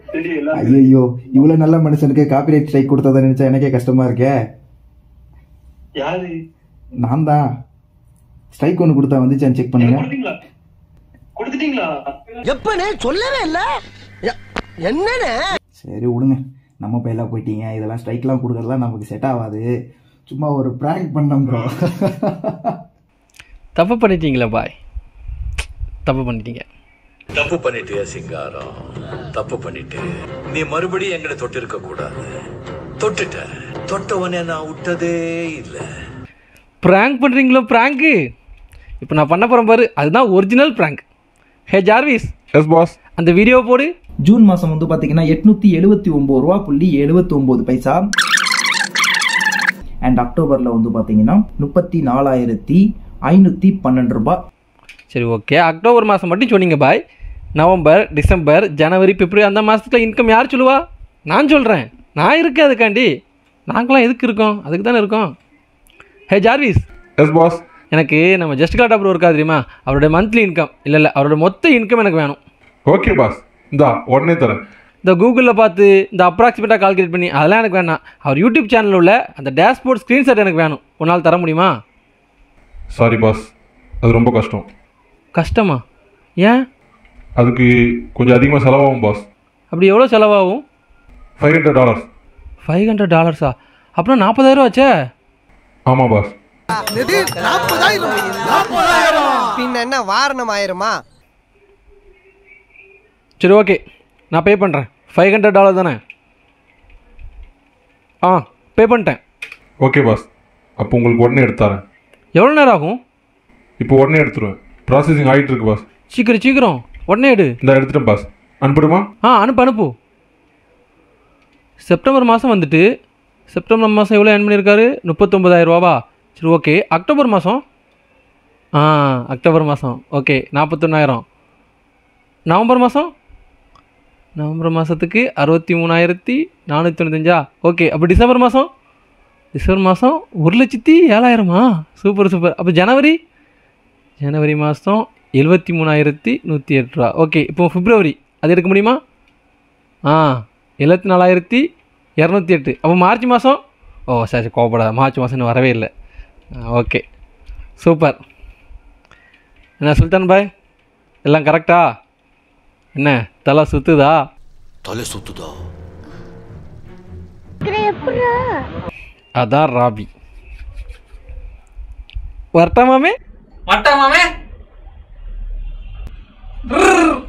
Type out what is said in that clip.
தெரியல ஐயோ இவ்வளவு நல்ல மனுஷனுக்கு காப்பிரைட் ஸ்ட்ரைக் கொடுத்ததை நினைச்சா எனக்கே கஷ்டமா இருக்கே யாரு நான் தான் ஸ்ட்ரைக் ஒன்று கொடுத்தா வந்துச்சான்னு செக் பண்ணுங்க கொடுத்தீங்களா கொடுத்துட்டீங்களா எப்பனே சொல்லவே இல்ல என்னன்னு சரி விடுங்க நம்ம பையெல்லாம் போயிட்டீங்க இதெல்லாம் ஸ்ட்ரைக்லாம் கொடுக்கறதுலாம் நமக்கு செட் ஆகாது சும்மா ஒரு ப்ராங்க் பண்ணோம் ப்ரோ தப்பு பண்ணிட்டீங்களா பாய் தப்பு பண்ணிட்டீங்க தப்பு பண்ணிட்டியா சிங்காரம் தப்பு பண்ணிட்டு நீ மறுபடியும் எங்களை தொட்டிருக்க கூடாது தொட்டுட்ட தொட்டவனே நான் விட்டதே இல்லை ப்ராங்க் பண்ணுறீங்களோ ப்ராங்க்கு இப்போ நான் பண்ண போகிறேன் பாரு அதுதான் original prank hey Jarvis yes boss அந்த வீடியோ போடு ஜூன் மாதம் வந்து பார்த்தீங்கன்னா எட்நூற்றி எழுபத்தி ஒம்பது ரூபா புள்ளி எழுபத்தி ஒம்பது பைசா அண்ட் அக்டோபரில் வந்து பார்த்தீங்கன்னா முப்பத்தி நாலாயிரத்தி ஐநூற்றி பன்னெண்டு ரூபாய் சரி ஓகே அக்டோபர் மாதம் மட்டும் சொன்னீங்க பாய் நவம்பர் டிசம்பர் ஜனவரி பிப்ரவரி அந்த மாதத்துல இன்கம் யார் சொல்லுவா நான் சொல்கிறேன் நான் இருக்கேன் அதுக்காண்டி நாங்களாம் எதுக்கு இருக்கோம் அதுக்கு தானே இருக்கோம் ஹே ஜார்விஸ் எஸ் பாஸ் எனக்கு நம்ம ஜஸ்ட் காட் அப்புறம் இருக்கா தெரியுமா அவருடைய மந்த்லி இன்கம் இல்லை இல்லை அவரோட மொத்த இன்கம் எனக்கு வேணும் ஓகே பாஸ் இந்தா உடனே தரேன் இந்த கூகுளில் பார்த்து இந்த அப்ராக்சிமேட்டாக கால்குலேட் பண்ணி அதெல்லாம் எனக்கு வேணாம் அவர் யூடியூப் சேனலில் உள்ள அந்த டேஷ்போர்ட் ஸ்க்ரீன்ஷாட் எனக்கு வேணும் ஒரு நாள் தர முடியுமா சாரி பாஸ் அது ரொம்ப கஷ்டம் கஷ்டமா ஏன் அதுக்கு கொஞ்சம் அதிகமாக செலவாகும் பாஸ் அப்படி எவ்வளோ செலவாகும் five hundred dollars five hundred டாலர்ஸா அப்புறம் நாற்பதாயிரம் ஆச்சே ஆமாம் பாஸ் பின்ன என்ன வாரணம் ஆயிருமா சரி ஓகே நான் பே பண்ணுறேன் ஃபைவ் ஹண்ட்ரட் டாலர் தானே ஆ பே பண்ணிட்டேன் ஓகே பாஸ் அப்போ உங்களுக்கு உடனே எடுத்து தரேன் எவ்வளோ நேரம் ஆகும் இப்போ உடனே எடுத்துருவேன் ப்ராசஸிங் ஆகிட்டு இருக்கு பாஸ் சீக்கிரம் சீக்கிரம் உடனே எடு இந்த எடுத்துட்டேன் பாஸ் அனுப்பிடுமா ஆ அனுப்பு அனுப்பு செப்டம்பர் மாதம் வந்துட்டு செப்டம்பர் மாதம் எவ்வளோ ஏர்ன் பண்ணியிருக்காரு முப்பத்தொம்பதாயிரம் ரூபாவா சரி ஓகே அக்டோபர் மாதம் ஆ அக்டோபர் மாதம் ஓகே நாற்பத்தொன்னாயிரம் நவம்பர் மாதம் நவம்பர் மாதத்துக்கு அறுபத்தி மூணாயிரத்தி நானூற்றி தொண்ணூத்தஞ்சா ஓகே அப்போ டிசம்பர் மாதம் டிசம்பர் மாதம் ஒரு லட்சத்தி ஏழாயிரமா சூப்பர் சூப்பர் அப்போ ஜனவரி ஜனவரி மாதம் எழுபத்தி மூணாயிரத்தி நூற்றி எட்டு ரூபா ஓகே இப்போ பிப்ரவரி அது எடுக்க முடியுமா ஆ எழுபத்தி நாலாயிரத்தி இரநூத்தி எட்டு அப்போ மார்ச் மாதம் ஓ சரி சரி கோவப்படாத மார்ச் மாதம் இன்னும் வரவே இல்லை ஓகே சூப்பர் என்ன சுல்தான் பாய் எல்லாம் கரெக்டா என்ன தலை சுத்துதா தலை சுத்துதா அதான் ராபி வரட்டா மாமே வரட்டா மாமே